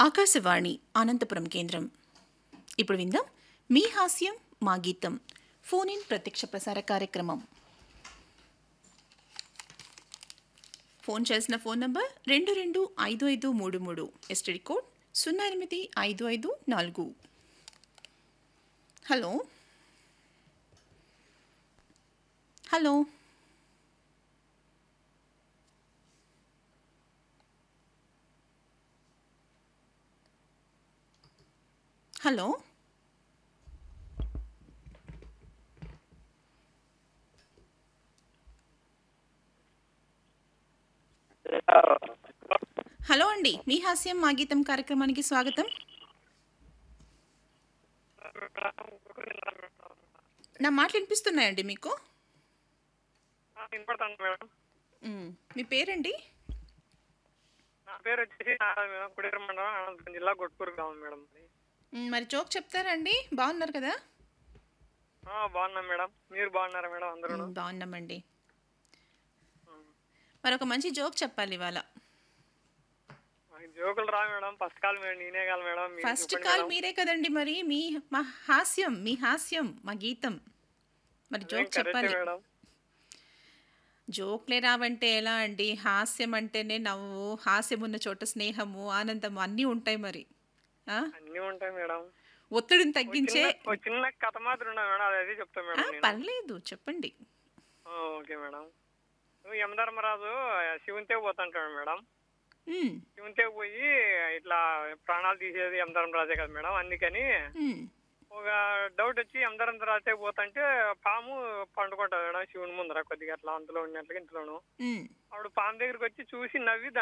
ఆకాశవాణి అనంతపురం కేంద్రం ఇప్పుడు విందాం మీ హాస్యం మా గీతం ఫోన్ ఇన్ ప్రత్యక్ష ప్రసార కార్యక్రమం ఫోన్ చేసిన ఫోన్ నంబర్ రెండు రెండు ఐదు ఐదు మూడు మూడు ఎస్టీడీ కోడ్ సున్నా ఎనిమిది ఐదు ఐదు నాలుగు హలో హలో హలో హలో అండి మీ హాస్యం మా గీతం కార్యక్రమానికి స్వాగతం నా మాటలు వినిపిస్తున్నాయండి మీకు వినపడుతుంది మేడం మ్, మీ పేరండి నా పేరు వచ్చేసి నారాయణ మేడం కుడేరు మండలం అనంతపురం జిల్లా గొట్కూరు గ్రామం మేడం మరి మ్, మరి జోక్ చెప్తారండి బాగున్నారు కదా ఆ, బాగున్నాం మేడం మీరు బాగున్నారా మేడం అందరూ మ్, బాగున్నామండి మరి ఒక మంచి జోక్ చెప్పాలి ఇవాళ జోకులు రా మేడం ఫస్ట్ కాల్ మేడం నేనే కాదు మేడం మీరు ఫస్ట్ చెప్పండి కాల్ మేడం. మీరే కదండి మరి మీ మా హాస్యం మీ హాస్యం మా గీతం మరి ఏం జోక్ కరెక్టే చెప్పాలి మేడం జోక్లే రావంటే ఎలా అండి హాస్యం అంటేనే నవ్వు హాస్యం ఉన్న చోట స్నేహము ఆనందము అన్నీ ఉంటాయి మరి ఆ? అన్నీ ఉంటాయి మేడం ఒత్తిడిని ఒక తగ్గించే చిన్న- ఒక చిన్న కథ మాత్రం ఉన్నా మేడం అదే చెప్తాను ఆ, మేడం నేను పర్లేదు చెప్పండి ఆ, ఓకే మేడం నువ్వు యమధర్మరాజు శివునితే పోతుంటాడు మేడం ఉమ్, శివునితే పోయి ఇట్లా ప్రాణాలు తీసేది యమధర్మరాజే కదా మేడం అందుకని ఉమ్, ఒక డౌట్ వచ్చి అందరం రాతే పోతుంటే పాము పండుకుంటుంది మేడం శివుని ముందర కొద్దిగా అట్లా అంతలో ఉన్నట్లుగా ఇంట్లోను ఉమ్. అప్పుడు పాము దగ్గరికి వచ్చి చూసి నవ్వి